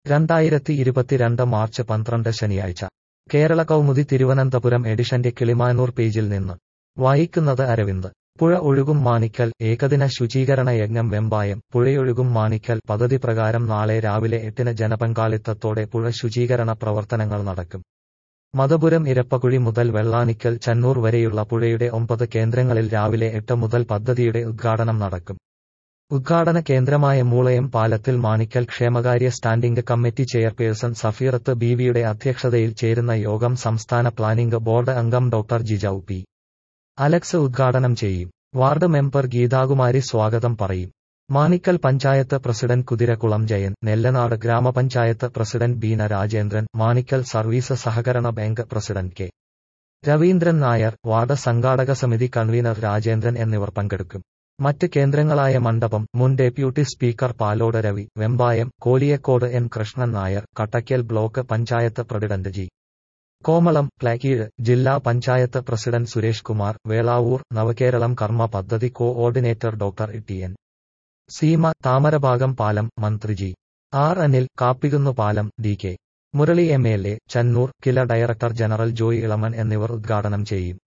രണ്ടായിരത്തി ഇരുപത്തിരണ്ട് മാർച്ച് പന്ത്രണ്ട് ശനിയാഴ്ച കേരള കൗമുദി തിരുവനന്തപുരം എഡിഷന്റെ കിളിമാനൂർ പേജിൽ നിന്ന് വായിക്കുന്നത് അരവിന്ദ് പുഴ ഒഴുകും മാണിക്കൽ ഏകദിന ശുചീകരണ യജ്ഞം വെമ്പായം പുഴയൊഴുകും മാണിക്കൽ പദ്ധതി പ്രകാരം നാളെ രാവിലെ എട്ടിന് ജനപങ്കാളിത്തത്തോടെ പുഴ ശുചീകരണ പ്രവർത്തനങ്ങൾ നടക്കും മതപുരം ഇരപ്പകുഴി മുതൽ വെള്ളാനിക്കൽ ചന്നൂർ വരെയുള്ള പുഴയുടെ ഒമ്പത് കേന്ദ്രങ്ങളിൽ രാവിലെ എട്ട് മുതൽ പദ്ധതിയുടെ ഉദ്ഘാടനം നടക്കും ഉദ്ഘാടന കേന്ദ്രമായ മൂളയം പാലത്തിൽ മാണിക്കൽ ക്ഷേമകാര്യ സ്റ്റാൻഡിംഗ് കമ്മിറ്റി ചെയർപേഴ്സൺ സഫീറത്ത് ബീവിയുടെ അധ്യക്ഷതയിൽ ചേരുന്ന യോഗം സംസ്ഥാന പ്ലാനിംഗ് ബോർഡ് അംഗം ഡോക്ടർ ജിജൌ പി അലക്സ് ഉദ്ഘാടനം ചെയ്യും വാർഡ് മെമ്പർ ഗീതാകുമാരി സ്വാഗതം പറയും മാണിക്കൽ പഞ്ചായത്ത് പ്രസിഡന്റ് കുതിരക്കുളം ജയൻ നെല്ലനാട് ഗ്രാമപഞ്ചായത്ത് പ്രസിഡന്റ് ബീന രാജേന്ദ്രൻ മാണിക്കൽ സർവീസ് സഹകരണ bank president K Raveendran Nair ward സംഘാടക സമിതി കൺവീനർ രാജേന്ദ്രൻ എന്നിവർ പങ്കെടുക്കും മറ്റ് കേന്ദ്രങ്ങളായ മണ്ഡപം മുൻ deputy speaker Palode Ravi Vembayam Koliyakode N Krishnan Nair Kattakkal block panchayat president G Komalam Plakkeezh ജില്ലാ പഞ്ചായത്ത് പ്രസിഡന്റ് സുരേഷ് കുമാർ വേളാവൂർ നവകേരളം കർമ്മ പദ്ധതി coordinator doctor T N Seema Thamarabhagam പാലം മന്ത്രി ജി ആർ അനിൽ കാപ്പികുന്നു പാലം D K Murali M L A Channoor Kila director general Joy Elaman എന്നിവർ ഉദ്ഘാടനം ചെയ്യും